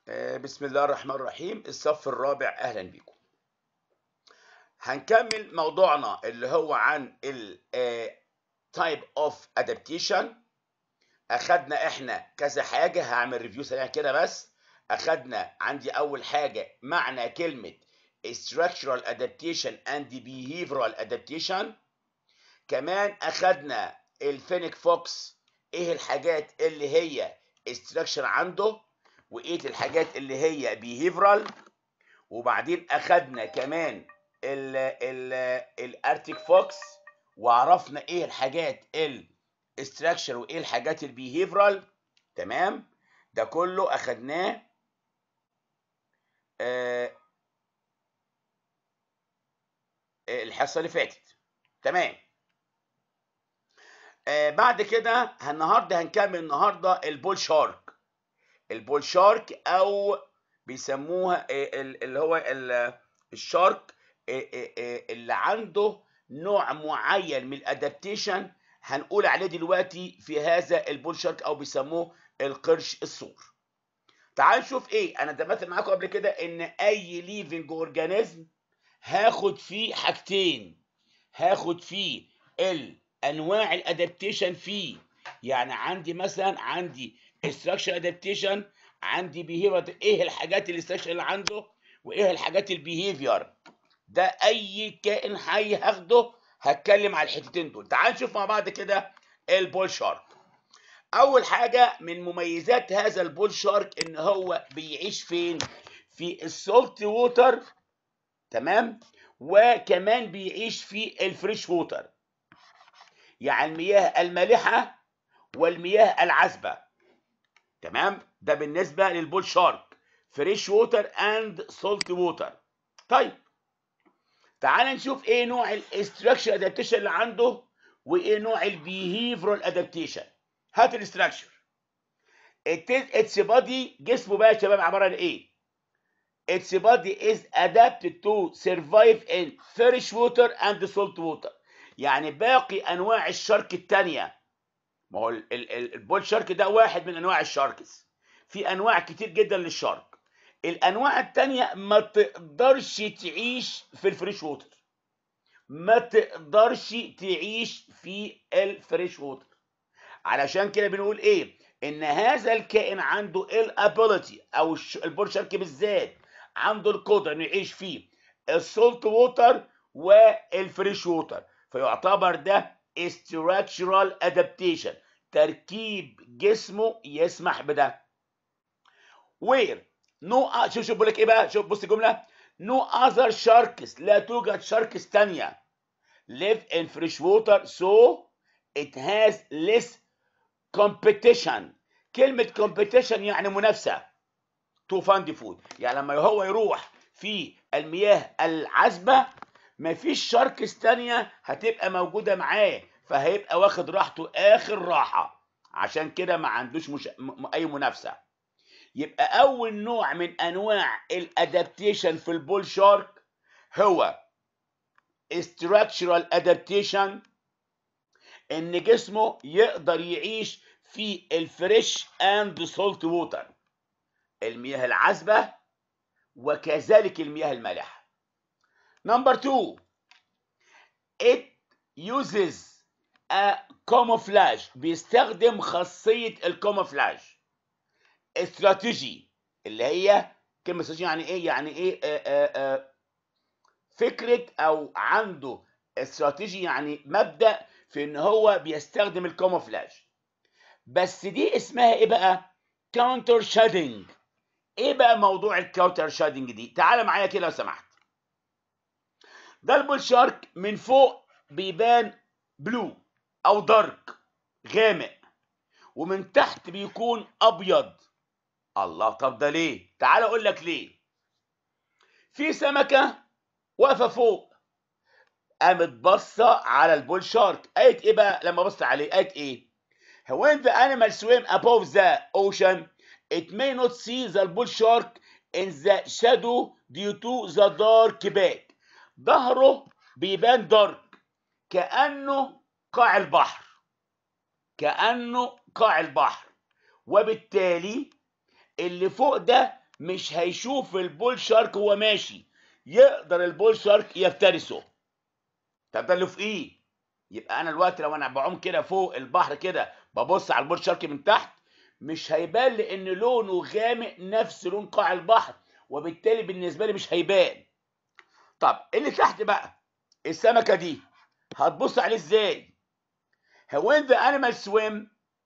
آه، بسم الله الرحمن الرحيم الصف الرابع اهلا بكم هنكمل موضوعنا اللي هو عن ال آه، type of adaptation اخدنا احنا كذا حاجه هعمل ريفيو سريع كده بس اخدنا عندي اول حاجه معنى كلمه structural adaptation and behavioral adaptation كمان اخدنا الفينيك فوكس ايه الحاجات اللي هي structure عنده وايه الحاجات اللي هي behavioral وبعدين اخدنا كمان ال ال الارتيك فوكس وعرفنا ايه الحاجات الستراكشر وايه الحاجات البيهيفرال تمام ده كله اخدناه آه الحصه اللي فاتت تمام آه بعد كده النهارده هنكمل النهارده البول شارك البول شارك او بيسموها اللي هو الشارك اللي عنده نوع معين من الادابتيشن هنقول عليه دلوقتي في هذا البول شارك او بيسموه القرش الصور تعال نشوف ايه انا دمت معاكم قبل كده ان اي ليفنج اورجانيزم هاخد فيه حاجتين هاخد فيه الانواع الادابتيشن فيه يعني عندي مثلا عندي structure adaptation عندي behavior ايه الحاجات الاستراكشر اللي عنده وايه الحاجات البيهيفير ده اي كائن حي هاخده هتكلم على الحتتين دول تعال نشوف مع بعض كده البول شارك اول حاجه من مميزات هذا البول شارك ان هو بيعيش فين في السولت ووتر تمام وكمان بيعيش في الفريش ووتر يعني المياه المالحه والمياه العذبه تمام ده بالنسبه للبول شارك فريش ووتر اند سولت ووتر طيب تعال نشوف ايه نوع الاستراكشر ادابتيشن اللي عنده وايه نوع البيهيفرال ادابتيشن هات الاستراكشر اتس بادي جسمه بقى يا شباب عباره عن ايه its body is adapted to survive in fresh water and salt water يعني باقي انواع الشرك الثانيه ما هو البول شارك ده واحد من انواع الشاركس في انواع كتير جدا للشارك الانواع التانية ما تقدرش تعيش في الفريش ووتر ما تقدرش تعيش في الفريش ووتر علشان كده بنقول ايه ان هذا الكائن عنده الابيليتي او البول شارك بالذات عنده القدره انه يعيش في السولت ووتر والفريش ووتر فيعتبر ده structural adaptation تركيب جسمه يسمح بده where no شوف شوف بقول لك ايه بقى شوف بص الجمله no other sharks لا توجد شاركس تانية live in fresh water so it has less competition كلمة competition يعني منافسة to find food يعني لما هو يروح في المياه العذبة مفيش شاركس تانية هتبقى موجودة معاه فهيبقى واخد راحته آخر راحة عشان كده ما عندوش مش... م... أي منافسة يبقى أول نوع من أنواع الأدابتيشن في البول شارك هو structural adaptation إن جسمه يقدر يعيش في الفريش اند سولت ووتر المياه العذبة وكذلك المياه المالحة Number two, it uses a camouflage بيستخدم خاصية الكاموفلاج استراتيجي اللي هي كلمة استراتيجي يعني ايه؟ يعني ايه آآ آآ فكرة او عنده استراتيجي يعني مبدأ في ان هو بيستخدم الكاموفلاج بس دي اسمها ايه بقى؟ كاونتر شادنج ايه بقى موضوع الكاونتر شادنج دي؟ تعال معايا كده لو سمحت ده البول شارك من فوق بيبان بلو او دارك غامق ومن تحت بيكون ابيض الله طب ده ليه تعال اقول لك ليه في سمكه واقفه فوق قامت باصه على البول شارك قالت ايه بقى لما بصت عليه قالت ايه when the animal swim above the ocean it may not see the bull shark in the shadow due to the dark back ظهره بيبان دارك كأنه قاع البحر كأنه قاع البحر وبالتالي اللي فوق ده مش هيشوف البول شارك وهو ماشي يقدر البول شارك يفترسه طب ده اللي في ايه يبقى انا دلوقتي لو انا بعوم كده فوق البحر كده ببص على البول شارك من تحت مش هيبان لان لونه غامق نفس لون قاع البحر وبالتالي بالنسبه لي مش هيبان طب اللي تحت بقى السمكه دي هتبص عليه ازاي when the animal swim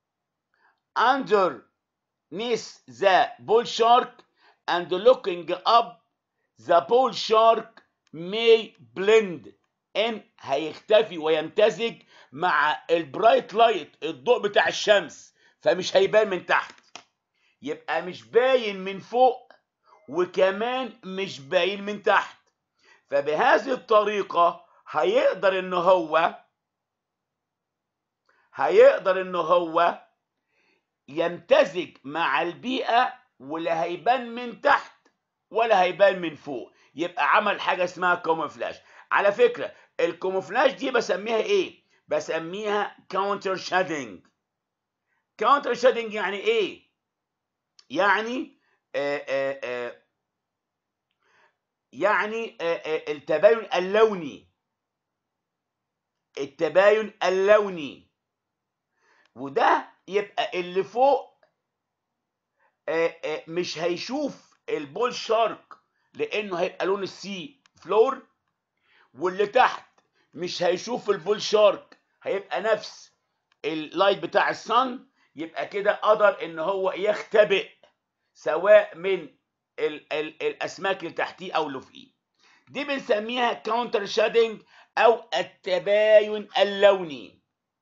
underneath the bull shark and looking up the bull shark may blend in هيختفي ويمتزج مع البرايت لايت الضوء بتاع الشمس فمش هيبان من تحت يبقى مش باين من فوق وكمان مش باين من تحت فبهذه الطريقة هيقدر ان هو هيقدر ان هو يمتزج مع البيئة ولا هيبان من تحت ولا هيبان من فوق يبقى عمل حاجة اسمها كوموفلاج على فكرة الكوموفلاج دي بسميها ايه بسميها كاونتر شادنج كاونتر شادنج يعني ايه يعني آآ آآ يعني آآ التباين اللوني التباين اللوني وده يبقى اللي فوق مش هيشوف البول شارك لانه هيبقى لون السي فلور واللي تحت مش هيشوف البول شارك هيبقى نفس اللايت بتاع الصن يبقى كده قدر ان هو يختبئ سواء من ال ال الاسماك اللي تحتيه او اللي فوقيه دي بنسميها كاونتر شادنج او التباين اللوني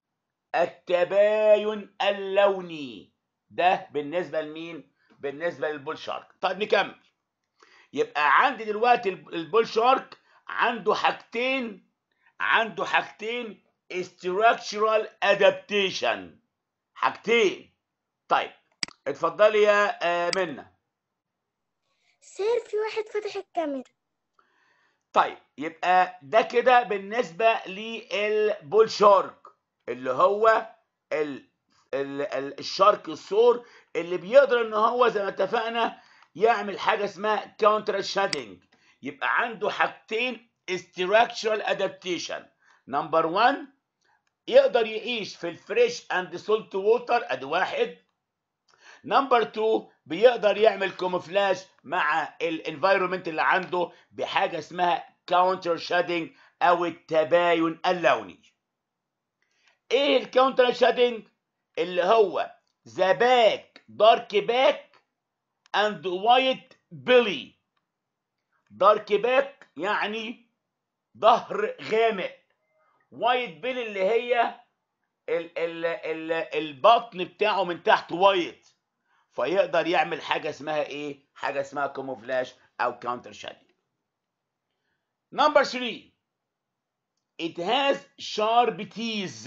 التباين اللوني ده بالنسبه لمين بالنسبه للبول شارك طيب نكمل يبقى عندي دلوقتي البول شارك عنده حاجتين عنده حاجتين structural adaptation حاجتين طيب اتفضلي يا منى سير في واحد فتح الكاميرا طيب يبقى ده كده بالنسبة للبول شارك اللي هو ال ال ال الشارك الثور اللي بيقدر ان هو زي ما اتفقنا يعمل حاجة اسمها كاونتر شادنج يبقى عنده حاجتين structural adaptation نمبر 1 يقدر يعيش في الفريش اند سولت ووتر ادي واحد نمبر 2 بيقدر يعمل كوموفلاج مع الانفايرمنت اللي عنده بحاجه اسمها كاونتر شادنج او التباين اللوني ايه الكاونتر شادنج اللي هو ذا باك دارك باك اند وايت بيلي دارك باك يعني ظهر غامق وايت بيل اللي هي ال ال ال البطن بتاعه من تحت وايت فيقدر يعمل حاجه اسمها ايه حاجه اسمها كوموفلاج او كاونتر شادنج نمبر 3 it has sharp teeth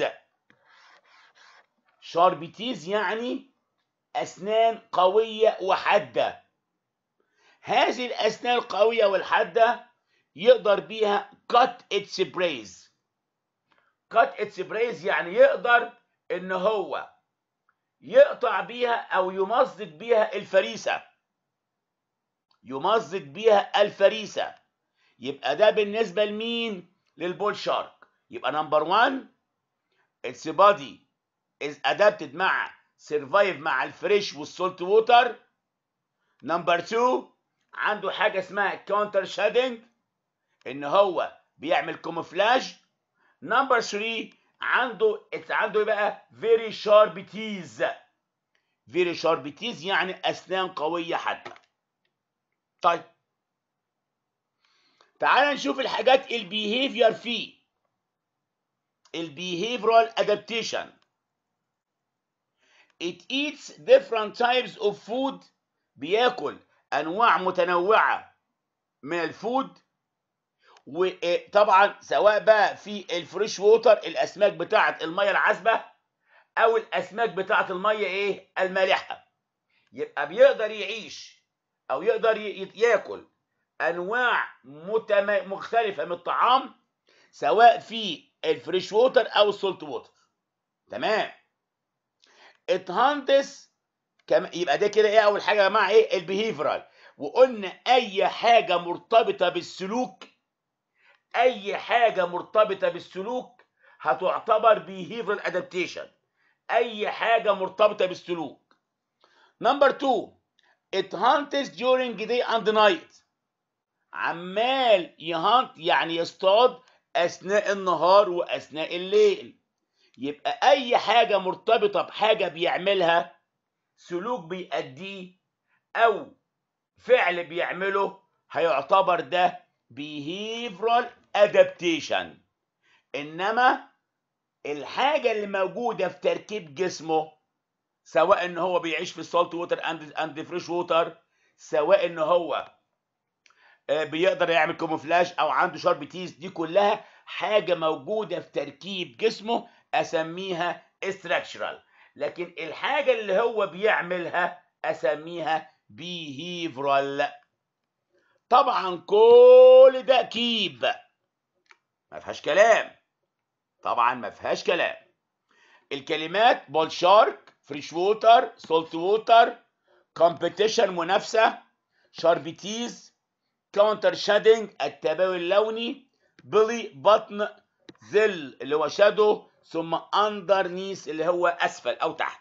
sharp teeth يعني اسنان قويه وحاده هذه الاسنان القويه والحاده يقدر بيها cut its brace cut its brace يعني يقدر ان هو يقطع بيها او يمزق بيها الفريسه يمزق بيها الفريسه يبقى ده بالنسبه لمين للبول شارك يبقى نمبر 1 its body is adapted مع survive مع الفريش والسولت ووتر نمبر 2 عنده حاجه اسمها كاونتر شادنج ان هو بيعمل كوموفلاج نمبر 3 عنده عنده بقى فيري شارب تيز فيري شارب تيز يعني اسنان قويه حتى طيب تعال نشوف الحاجات البيهيفير فيه البيهيفيرال adaptation it eats different types of food بياكل انواع متنوعه من الفود وطبعا سواء بقى في الفريش ووتر الاسماك بتاعه الميه العذبه او الاسماك بتاعه الميه ايه المالحه يبقى بيقدر يعيش او يقدر ياكل انواع متم... مختلفه من الطعام سواء في الفريش ووتر او السولت ووتر تمام اتهندس كم... يبقى ده كده ايه اول حاجه يا جماعه ايه البيهيفرال وقلنا اي حاجه مرتبطه بالسلوك اي حاجه مرتبطه بالسلوك هتعتبر behavioral adaptation اي حاجه مرتبطه بالسلوك نمبر 2 it hunts during day and night عمال يهانت يعني يصطاد اثناء النهار واثناء الليل يبقى اي حاجه مرتبطه بحاجه بيعملها سلوك بيأديه او فعل بيعمله هيعتبر ده behavioral adaptation انما الحاجه اللي موجوده في تركيب جسمه سواء ان هو بيعيش في السالت ووتر اند اند فريش ووتر سواء ان هو آه، بيقدر يعمل كوموفلاج او عنده شارب تيز دي كلها حاجه موجوده في تركيب جسمه اسميها structural لكن الحاجه اللي هو بيعملها اسميها behavioral طبعا كل ده كيب ما فيهاش كلام طبعا ما فيهاش كلام الكلمات بول شارك فريش ووتر سولت ووتر كومبيتيشن منافسه شاربيتيز كاونتر شادنج التباين اللوني بلي بطن ظل اللي هو شادو ثم اندر نيس اللي هو اسفل او تحت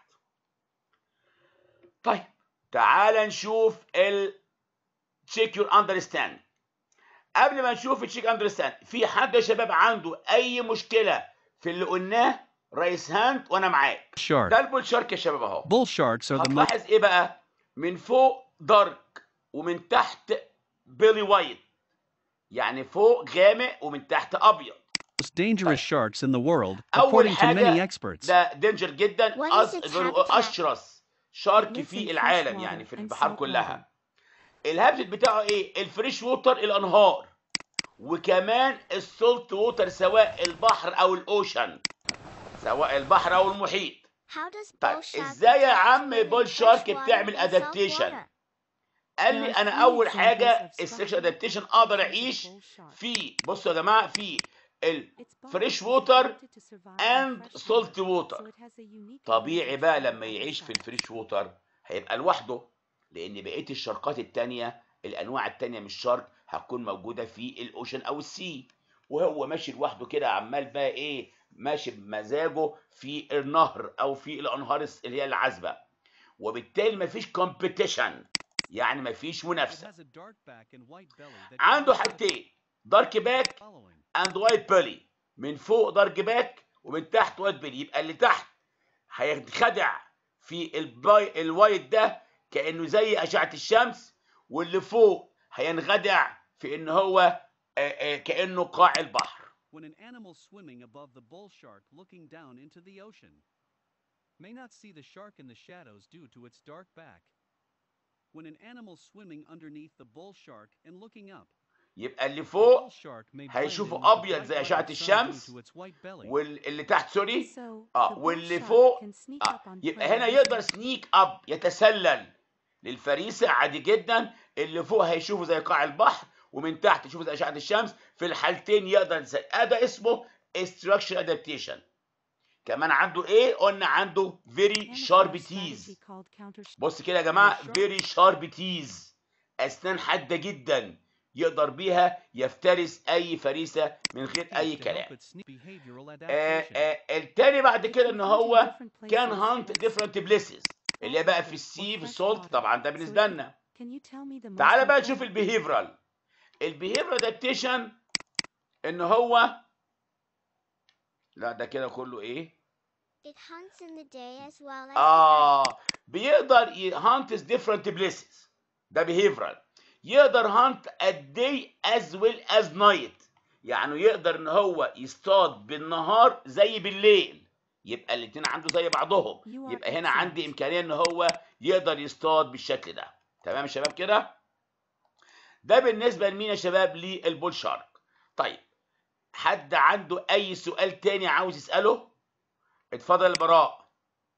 طيب تعال نشوف ال تشيك يور اندرستاند قبل ما نشوف التشيك اندرستاند في حد يا شباب عنده اي مشكله في اللي قلناه رئيس هاند وانا معاك Shark. ده البول شارك يا شباب اهو Bull sharks are the most هتلاحظ ايه بقى من فوق دارك ومن تحت بيلي وايت يعني فوق غامق ومن تحت ابيض dangerous sharks in the world, اول according to many حاجه experts. ده دينجر جدا What is أص- its دول habitat? اشرس شارك Lives في in العالم fresh يعني water في and البحار salt كلها الهابيتات بتاعه ايه الفريش ووتر الانهار وكمان السولت ووتر سواء البحر او الاوشن سواء البحر او المحيط How does طيب bull shark ازاي يا adapt عم when in بول fresh شارك water بتعمل and salt ادابتيشن water? قال لي There are انا three اول examples حاجه of السكشن structural ادابتيشن اقدر adaptations of اعيش bull shark. في بصوا يا جماعه في Its body الفريش is ووتر adapted to survive in and fresh salt water, water. so it has a unique طبيعي advantage بقى over لما other يعيش في sharks. الفريش ووتر هيبقى لوحده لان بقيه الشركات التانية الانواع التانية من الشارك هتكون موجوده في الاوشن او السي وهو ماشي لوحده كده عمال بقى ايه ماشي بمزاجه في النهر او في الانهار الس- اللي هي العذبه وبالتالي مفيش كومبيتيشن يعني مفيش It منافسه has a dark back and white belly that عنده covers حاجتين دارك باك the following. اند وايت بيلي من فوق دارك باك ومن تحت وايت بيلي يبقى اللي تحت هيتخدع في الباي الوايت ده كانه زي اشعه الشمس واللي فوق هينخدع في ان هو آه، آه، كانه قاع البحر When an animal swimming above the bull shark looking down into the ocean may not see the shark in the shadows due to its dark back. When an animal swimming underneath the bull shark and looking up, يبقى اللي the فوق bull shark may blend in هيشوفه with the أبيض bright زي light أشعة of sun due الشمس to its white belly. واللي تحت سوري So, اه the bull واللي shark فوق can sneak اه up on يبقى prey هنا using يقدر its سنيك اب يتسلل للفريسه عادي جدا اللي فوق هيشوفه زي قاع البحر ومن تحت يشوفه زي اشعه الشمس في الحالتين يقدر يتسلل ده اسمه structure adaptation كمان عنده ايه قلنا عنده very sharp camouflage teeth strategy called counter بص كده يا جماعه sharp. very sharp teeth اسنان حاده جدا يقدر بيها يفترس اي فريسه من غير اي to help كلام it sneak behavioral آه adaptation. آه التاني بعد It كده can ان hunt in هو different كان places هانت or ديفرنت بليسز اللي هي بقى في السي في السولت طبعا ده بالنسبه لنا Can you tell me the most تعال بقى نشوف important- البيهيفرال البيهيفرال ادابتيشن ان هو لا ده كده كله ايه It hunts in the day as well as at night. اه بيقدر هانت ديفرنت بليسز ده بيهيفرال يقدر هانت at day as well as night يعني يقدر ان هو يصطاد بالنهار زي بالليل يبقى الاتنين عنده زي بعضهم You are يبقى هنا excellent. عندي امكانيه ان هو يقدر يصطاد بالشكل ده تمام يا شباب كده ده بالنسبه لمين يا شباب للبول شارك طيب حد عنده اي سؤال تاني عاوز يساله اتفضل يا براء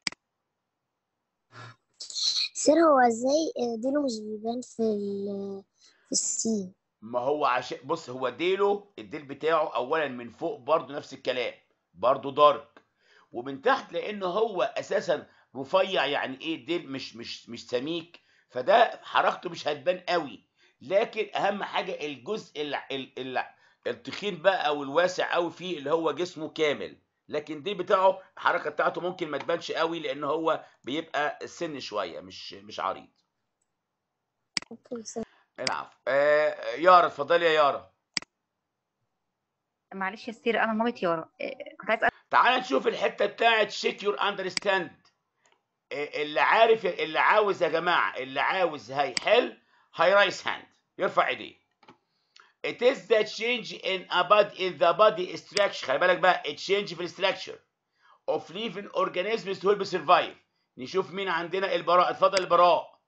سير هو ازاي ديله مش بيبان في ال في السين ما هو عشان بص هو ديله الديل بتاعه اولا من فوق برضه نفس الكلام برضه دارك ومن تحت لان هو اساسا رفيع يعني ايه الديل مش مش مش سميك فده حركته مش هتبان قوي لكن اهم حاجه الجزء ال ال ال التخين بقى او الواسع قوي فيه اللي هو جسمه كامل لكن دي بتاعه الحركه بتاعته ممكن ما تبانش قوي لان هو بيبقى السن شويه مش مش عريض اوكي سير العفو آه يارا اتفضلي يا يارا معلش يا سير انا مامة يارا إيه، كنت عايز تعال نشوف الحته بتاعت شيك يور اندرستاند اللي عارف اللي عاوز يا جماعه اللي عاوز هيحل هيرايس هاند يرفع ايديه It is the change in a body in the body structure خلي بالك بقى change في الستراكشر of living organisms to help survive نشوف مين عندنا البراء اتفضل البراء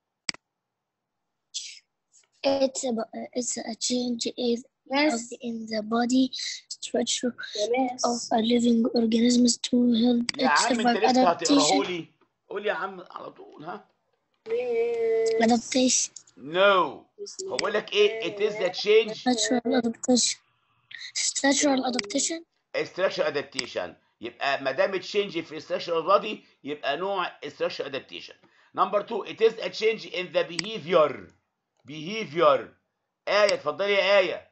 It's a, it's a change is of in the body structure of a living organisms to help يا it عم انت survive لسه هتقراه adaptation لي قول يا عم على طول ها adaptation no هو بيقول لك ايه it is the change natural adaptation natural adaptation structure adaptation يبقى ما دام تشينج في structure of body يبقى نوع structure adaptation number two it is a change in the behavior behavior آية اتفضلي يا آية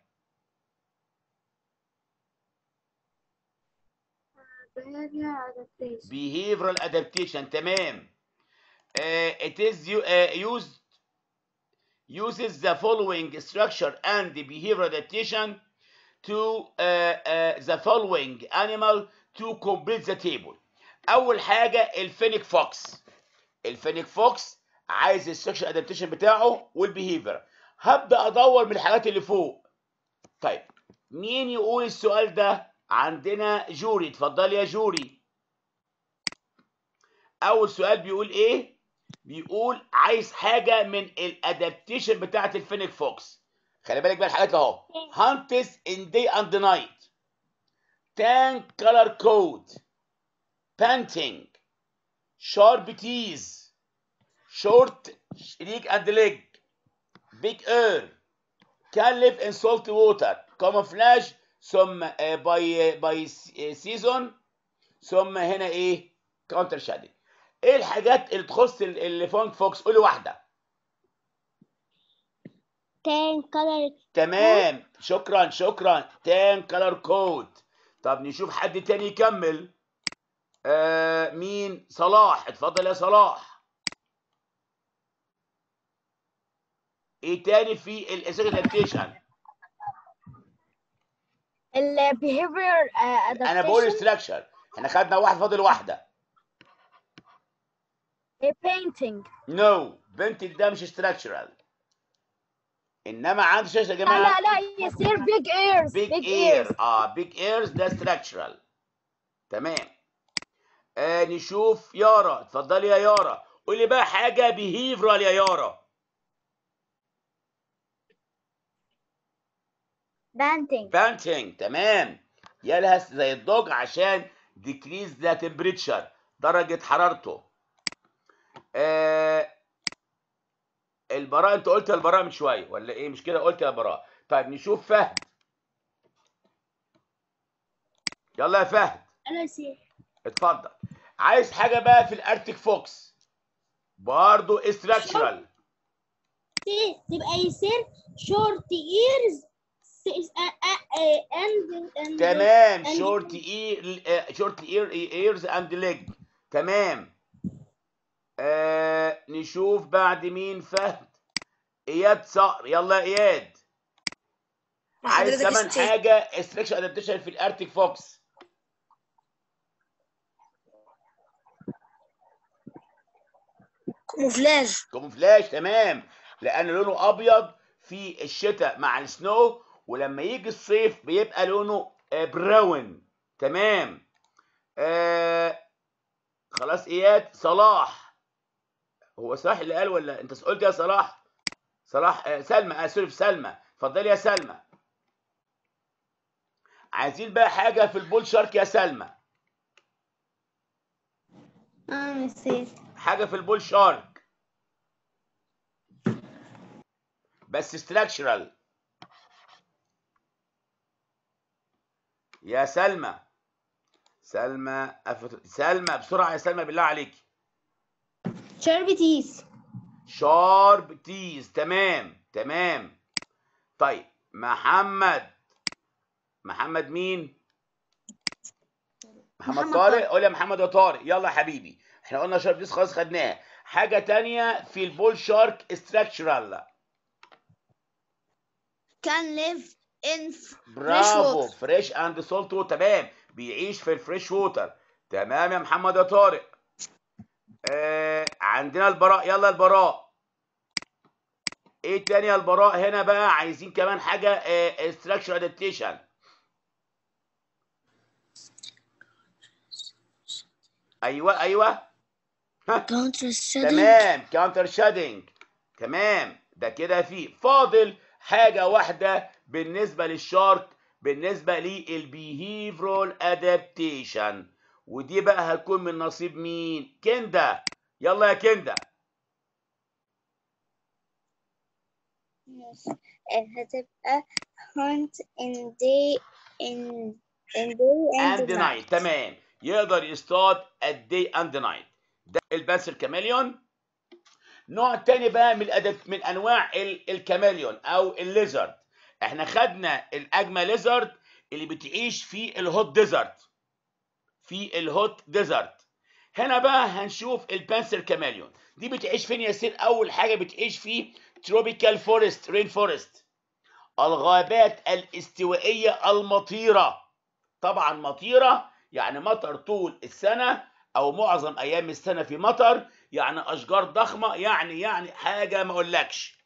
behavioral adaptation تمام uh, it is u- uh, used uses the following structure and the behavioral adaptation to uh, uh, the following animal to complete the table اول حاجه الفينيك فوكس الفينيك فوكس عايز السكشن ادابتيشن بتاعه والبيهيفير هبدا ادور من الحاجات اللي فوق طيب مين يقول السؤال ده عندنا جوري اتفضلي يا جوري اول سؤال بيقول ايه بيقول عايز حاجه من الادابتيشن بتاعت الفينيك فوكس خلي بالك بقى الحاجات اهو هانتس ان داي اند نايت تان كولر كود panting sharp teeth short shriek and leg big ear can live in salty water camouflage ثم uh, by uh, by season ثم هنا ايه counter shading ايه الحاجات اللي تخص ال- الفونك فوكس قولي واحده tan color تمام شكرا شكرا تان كلر كود طب نشوف حد تاني يكمل آه مين صلاح اتفضل يا صلاح ايه تاني في الاسيجنتيشن ال behavior uh, انا بقول adaptation ستراكشر احنا خدنا واحد فاضل واحده a painting نو no. بنتك ده مش ستراكشرال انما عندي شاشه يا لا جماعه لا لا يصير big ears بيج big اير ears اه بيج ايرز ده ستراكشرال تمام آه نشوف يارا اتفضلي يا يارا قولي بقى حاجه بيهيفرال يا يارا panting بانتنج تمام يلهث زي الضوج عشان ديكريز ذا تمبريتشر درجه حرارته آه البراء انت قلت البراء من شويه ولا ايه مش كده قلت يا براء طيب نشوف فهد يلا يا فهد انا يصير اتفضل عايز حاجه بقى في الارتك فوكس برضو استراكشرال يبقى يصير short ears and and تمام and- شورت اير شورت اير ايرز اند ليج تمام آه نشوف بعد مين فهد اياد صقر يلا يا اياد عايز حضرتك كمان استاذ. حاجه استراكشر ادابتيشن في الارتك فوكس كوموفلاج كوموفلاج تمام لان لونه ابيض في الشتاء مع السنو ولما يجي الصيف بيبقى لونه آه، براون تمام آه خلاص اياد صلاح هو صلاح اللي قال ولا انت قلت يا صلاح صلاح آه سلمى آه سوري سلمى اتفضلي يا سلمى عايزين بقى حاجه في البول شارك يا سلمى اه يصير حاجه في البول شارك بس ستراكشرال يا سلمى سلمى أفت... سلمى بسرعه يا سلمى بالله عليك شرب تيس شارب تيز تمام تمام طيب محمد محمد مين محمد, محمد طارق طارق. قول يا محمد يا طارق يلا يا حبيبي احنا قلنا شارب تيز خلاص خدناها حاجه تانية في البول شارك استراكشرال can live in برافو water. فريش اند سولت تمام بيعيش في الفريش ووتر تمام يا محمد يا طارق آه عندنا البراء يلا البراء ايه تاني يا البراء هنا بقى عايزين كمان حاجه آه structure adaptation ايوه ايوه counter shedding تمام كاونتر شادنج تمام ده كده في فاضل حاجه واحده بالنسبه للشارك بالنسبه للبيهيفرال ادابتيشن ودي بقى هتكون من نصيب مين كندا يلا يا كندا هتبقى hunt in day in in day and, اند نايت تمام يقدر يصطاد الدي اند نايت ده الباسل كاميليون نوع تاني بقى من الأدب من انواع ال- الكاميليون او الليزرد احنا خدنا الاجما ليزرد اللي بتعيش في الهوت ديزرت في الهوت ديزرت هنا بقى هنشوف البانسر كاميليون دي بتعيش فين يا سير اول حاجه بتعيش في تروبيكال فورست رين فورست الغابات الاستوائيه المطيره طبعا مطيره يعني مطر طول السنه او معظم ايام السنه في مطر يعني اشجار ضخمه يعني يعني حاجه ما اقولكش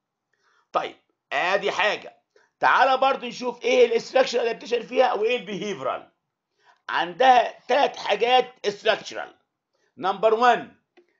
طيب ادي حاجه تعالى برضو نشوف ايه الاستراكشر ادابتيشن فيها وايه البيهيفرال عندها ثلاث حاجات استراكشرال نمبر 1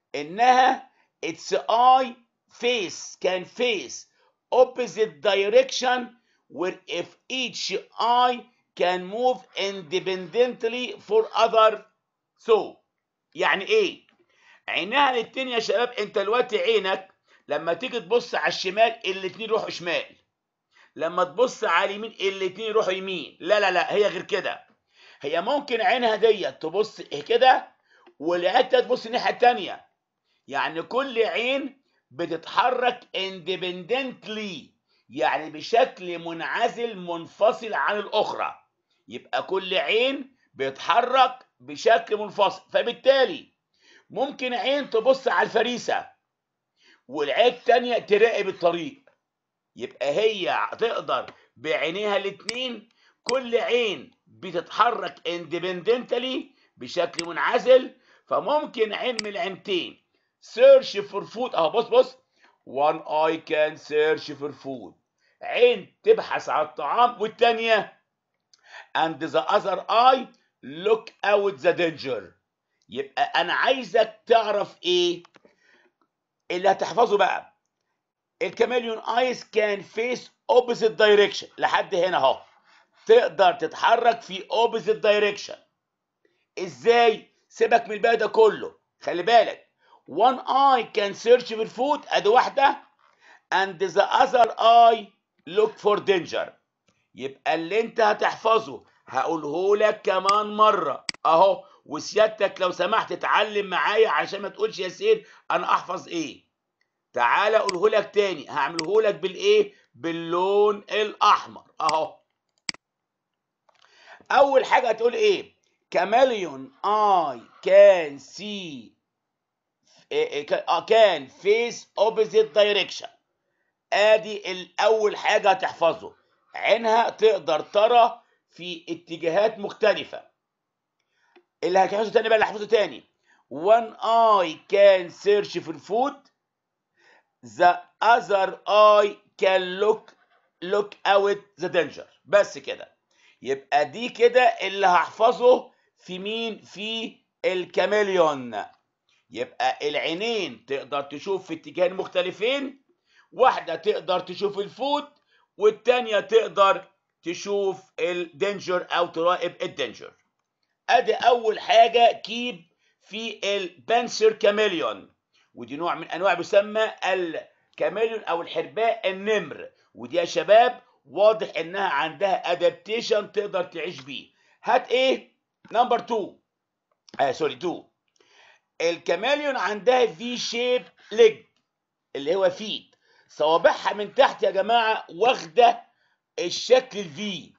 انها its eye face can face opposite direction where if each eye can move independently for other so يعني ايه عينها الاتنين يا شباب انت دلوقتي عينك لما تيجي تبص على الشمال الاتنين يروحوا شمال لما تبص على اليمين الاتنين يروحوا يمين لا لا لا هي غير كده هي ممكن عينها ديت تبص كده والعين تبص الناحيه التانيه يعني كل عين بتتحرك independently يعني بشكل منعزل منفصل عن الأخرى يبقى كل عين بيتحرك بشكل منفصل فبالتالي ممكن عين تبص على الفريسة والعين التانية تراقب الطريق يبقى هي تقدر بعينيها الاتنين كل عين بتتحرك independently بشكل منعزل فممكن عين من العينتين سيرش فور فود اهو بص بص one eye can search for food عين تبحث عن الطعام والتانية and the other eye look out the danger يبقى انا عايزك تعرف ايه اللي هتحفظه بقى الكاميليون ايز كان فيس opposite direction لحد هنا اهو تقدر تتحرك في opposite direction ازاي سيبك من الباقي ده كله خلي بالك one eye can search for food ادي واحده and the other eye look for danger يبقى اللي انت هتحفظه هقوله لك كمان مره اهو وسيادتك لو سمحت اتعلم معايا عشان ما تقولش يا سير انا احفظ ايه تعالى اقوله لك تاني هعمله لك بالايه باللون الاحمر اهو اول حاجه هتقول ايه كاميليون اي كان سي كان فيس اوبوزيت دايركشن ادي الاول حاجه هتحفظه عينها تقدر ترى في اتجاهات مختلفه اللي هتحفظه تاني بقى اللي هحفظه تاني one eye can search for food the other eye can look look out the danger بس كده يبقى دي كده اللي هحفظه في مين في الكاميليون يبقى العينين تقدر تشوف في اتجاهين مختلفين واحدة تقدر تشوف الفود والتانية تقدر تشوف الدنجر او تراقب الدنجر ادي اول حاجة كيب في البنسر كاميليون ودي نوع من انواع بيسمى الكاميليون او الحرباء النمر ودي يا شباب واضح انها عندها ادابتيشن تقدر تعيش بيه هات ايه نمبر 2 آه سوري 2 الكاميليون عندها في شيب ليج اللي هو فيت صوابعها من تحت يا جماعه واخده الشكل الفي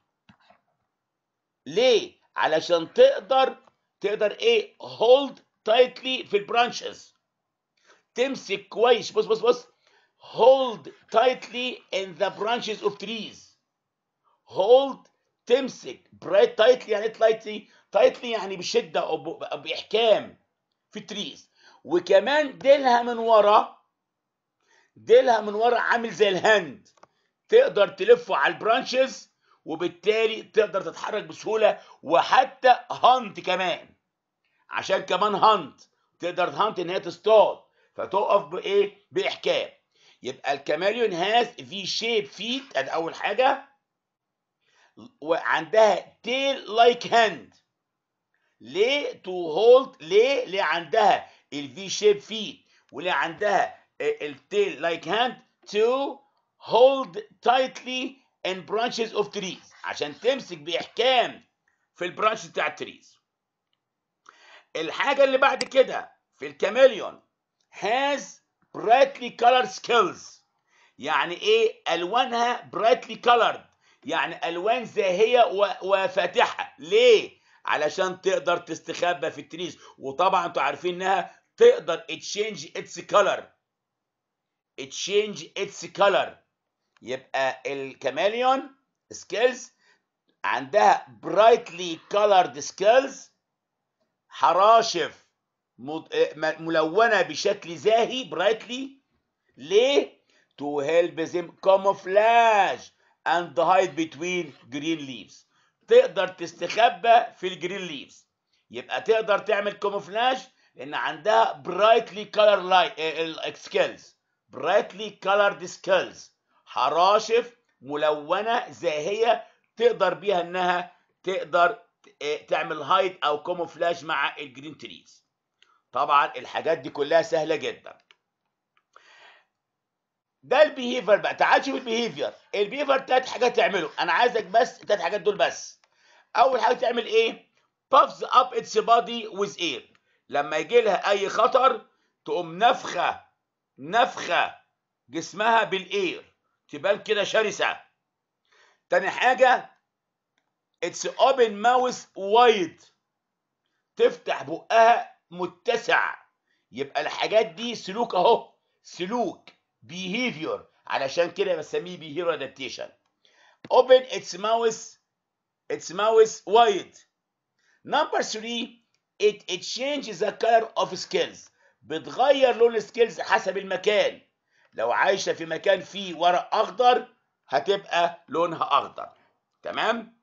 ليه علشان تقدر تقدر ايه هولد تايتلي في البرانشز تمسك كويس بص بص بص hold tightly in the branches of trees hold تمسك bright tightly يعني tightly tightly يعني بشدة أو ب- أو بإحكام في التريز وكمان ديلها من ورا ديلها من ورا عامل زي الهاند تقدر تلفه على البرانشز وبالتالي تقدر تتحرك بسهولة وحتى هانت كمان عشان كمان هانت تقدر هانت ان هي تصطاد فتقف بايه باحكام يبقى الكاميليون هاز في شيب فيت ادي اول حاجه وعندها تيل لايك هاند ليه تو هولد ليه ليه عندها الفي شيب فيت وليه عندها التيل لايك هاند تو هولد تايتلي ان برانشز اوف تريز عشان تمسك باحكام في البرانش بتاع التريز الحاجه اللي بعد كده في الكاميليون has brightly colored skills يعني ايه الوانها brightly colored يعني الوان زاهيه و- وفاتحه ليه علشان تقدر تستخبى في التريز وطبعا انتوا عارفين انها تقدر تشينج اتس كلر تشينج اتس كلر يبقى الكاميليون سكيلز عندها brightly colored skills حراشف مد- آه، م- ملونه بشكل زاهي برايتلي ليه؟ to help them camouflage and hide between green leaves تقدر تستخبى في الجرين ليفز يبقى تقدر تعمل كوموفلاج لان عندها brightly color light skills brightly colored skills حراشف ملونه زاهيه تقدر بيها انها تقدر آه، تعمل هايد او كوموفلاج مع الجرين تريز طبعا الحاجات دي كلها سهله جدا ده البيهيفير بقى تعال شوف البيهيفير البيهيفير تلات حاجات تعمله انا عايزك بس التلات حاجات دول بس اول حاجه تعمل ايه puffs up its body with air لما يجي لها اي خطر تقوم نفخه نفخه جسمها بالاير تبان كده شرسه تاني حاجه اتس open mouth wide تفتح بقها متسع يبقى الحاجات دي سلوك اهو سلوك behavior علشان كده بسميه behavior adaptation open its mouth its mouth wide number three it, it changes the color of skills بتغير لون السكيلز حسب المكان لو عايشة في مكان فيه ورق أخضر هتبقى لونها أخضر تمام